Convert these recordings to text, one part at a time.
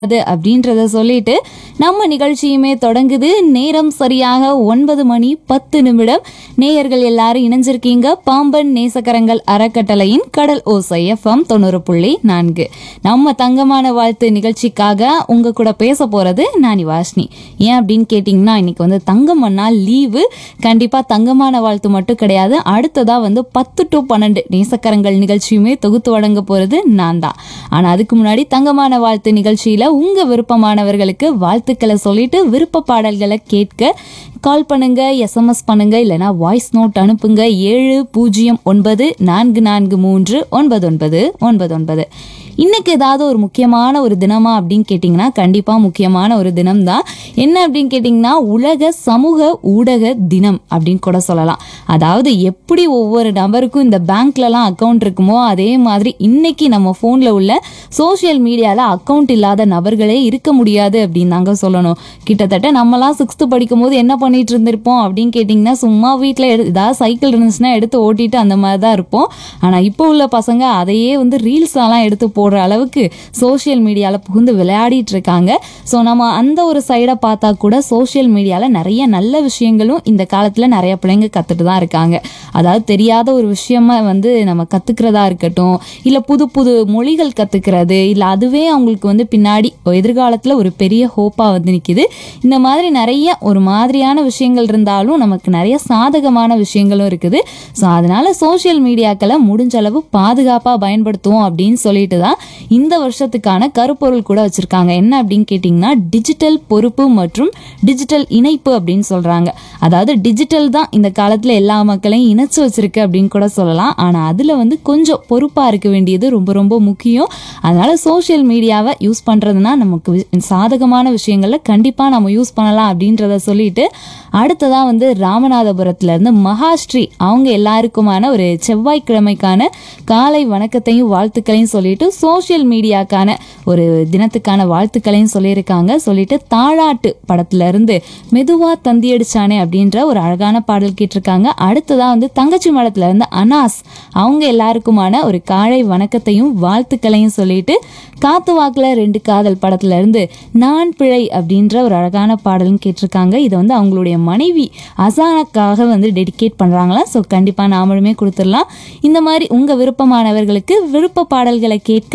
அது அப்படின்றத சொல்லிட்டு நம்ம நிகழ்ச்சியுமே தொடங்குது நேரம் சரியாக ஒன்பது மணி பத்து நிமிடம் நேயர்கள் எல்லாரும் இணைஞ்சிருக்கீங்க பாம்பன் நேசக்கரங்கள் அறக்கட்டளையின் கடல் ஓசை எஃப்எம் தொண்ணூறு புள்ளி நான்கு நம்ம தங்கமான வாழ்த்து நிகழ்ச்சிக்காக உங்க கூட பேச போறது நானி வாஷ்னி ஏன் அப்படின்னு கேட்டிங்கன்னா இன்னைக்கு வந்து தங்கமண்ணா லீவு கண்டிப்பா தங்கமான வாழ்த்து மட்டும் கிடையாது அடுத்ததா வந்து பத்து டு பன்னெண்டு நேசக்கரங்கள் நிகழ்ச்சியுமே தொகுத்து வழங்க போறது நான் தான் ஆனா அதுக்கு முன்னாடி தங்கமான வாழ்த்து நிகழ்ச்சியில உங்க விருப்பமானவர்களுக்கு வாழ்த்துக்களை சொல்லிட்டு விருப்ப பாடல்களை கேட்க கால் பண்ணுங்க எஸ்எம்எஸ் பண்ணுங்க இல்லைனா வாய்ஸ் நோட் அனுப்புங்க ஏழு பூஜ்ஜியம் ஒன்பது நான்கு நான்கு மூன்று ஒன்பது ஒன்பது ஒன்பது ஒன்பது இன்னைக்கு ஏதாவது ஒரு முக்கியமான ஒரு தினமா அப்படின்னு கேட்டிங்கன்னா கண்டிப்பா முக்கியமான ஒரு தினம் தான் என்ன அப்படின்னு கேட்டிங்கன்னா உலக சமூக ஊடக தினம் அப்படின்னு கூட சொல்லலாம் அதாவது எப்படி ஒவ்வொரு நபருக்கும் இந்த பேங்க்லலாம் அக்கௌண்ட் இருக்குமோ அதே மாதிரி இன்னைக்கு நம்ம ஃபோனில் உள்ள சோஷியல் மீடியாவில் அக்கௌண்ட் இல்லாத நபர்களே இருக்க முடியாது அப்படின்னு தாங்க சொல்லணும் கிட்டத்தட்ட நம்மலாம் சிக்ஸ்த்து படிக்கும் போது என்ன பண்ணிட்டு இருந்திருப்போம் அப்படின்னு கேட்டிங்கன்னா சும்மா வீட்டில் எடு ஏதாவது சைக்கிள் இருந்துச்சுன்னா எடுத்து ஓட்டிட்டு அந்த மாதிரி தான் இருப்போம் ஆனால் இப்போ உள்ள பசங்க அதையே வந்து ரீல்ஸ்லாம் எடுத்து போடுற அளவுக்கு சோஷியல் மீடியாவில் புகுந்து விளையாடிட்டு இருக்காங்க ஸோ நம்ம அந்த ஒரு சைடை பார்த்தா கூட சோஷியல் மீடியாவில் நிறைய நல்ல விஷயங்களும் இந்த காலத்தில் நிறைய பிள்ளைங்க கற்றுட்டு தான் இருக்காங்க அதாவது தெரியாத ஒரு விஷயமா வந்து நம்ம கற்றுக்கிறதா இருக்கட்டும் இல்லை புது புது மொழிகள் கற்றுக்கிறது இல்லை அதுவே அவங்களுக்கு வந்து பின்னாடி எதிர்காலத்தில் ஒரு பெரிய ஹோப்பாக வந்து நிற்கிது இந்த மாதிரி நிறைய ஒரு மாதிரியான விஷயங்கள் இருந்தாலும் நமக்கு நிறைய சாதகமான விஷயங்களும் இருக்குது ஸோ அதனால சோஷியல் மீடியாக்களை முடிஞ்ச அளவு பாதுகாப்பாக பயன்படுத்துவோம் அப்படின்னு சொல்லிட்டு தான் இந்த வருஷத்துக்கான கருப்பொருள் கூட வச்சிருக்காங்க என்ன அப்படின்னு கேட்டிங்கன்னா டிஜிட்டல் பொறுப்பு மற்றும் டிஜிட்டல் இணைப்பு அப்படின்னு சொல்றாங்க அதாவது டிஜிட்டல் தான் இந்த காலத்தில் எல்லா மக்களையும் இணைச்சு வச்சிருக்கு அப்படின்னு கூட சொல்லலாம் ஆனால் அதில் வந்து கொஞ்சம் பொறுப்பாக இருக்க வேண்டியது ரொம்ப ரொம்ப முக்கியம் அதனால சோஷியல் மீடியாவை யூஸ் பண்ணுறதுனா நமக்கு வி- சாதகமான விஷயங்கள்ல கண்டிப்பாக நம்ம யூஸ் பண்ணலாம் அப்படின்றத சொல்லிட்டு அடுத்ததாக வந்து ராமநாதபுரத்துல இருந்து மகாஸ்ரீ அவங்க எல்லாருக்குமான ஒரு செவ்வாய்க்கிழமைக்கான காலை வணக்கத்தையும் வாழ்த்துக்களையும் சொல்லிட்டு சோஷியல் மீடியாக்கான ஒரு தினத்துக்கான வாழ்த்துக்களையும் சொல்லியிருக்காங்க சொல்லிட்டு தாளாட்டு படத்துல இருந்து மெதுவா தந்தியடிச்சானே அப்படின்ற ஒரு அழகான பாடல் கேட்டிருக்காங்க அடுத்ததா வந்து தங்கச்சி மடத்துல இருந்து அனாஸ் அவங்க எல்லாருக்குமான ஒரு காலை வணக்கத்தையும் வாழ்த்துக்களையும் சொல்லிட்டு காத்து வாக்குல ரெண்டு காதல் படத்துல இருந்து நான் பிழை அப்படின்ற ஒரு அழகான பாடலும் கேட்டிருக்காங்க இதை வந்து அவங்களுடைய மனைவி அசானக்காக வந்து டெடிகேட் பண்றாங்களா ஸோ கண்டிப்பா நாமளுமே கொடுத்துடலாம் இந்த மாதிரி உங்க விருப்பமானவர்களுக்கு விருப்ப பாடல்களை கேட்க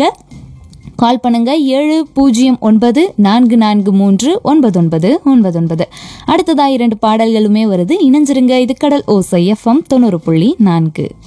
கால் பண்ணுங்க ஏழு பூஜ்ஜியம் ஒன்பது நான்கு நான்கு மூன்று ஒன்பது ஒன்பது ஒன்பது ஒன்பது அடுத்ததா இரண்டு பாடல்களுமே வருது இணைஞ்சிருங்க இது கடல் ஓசை எஃப்எம் தொண்ணூறு புள்ளி நான்கு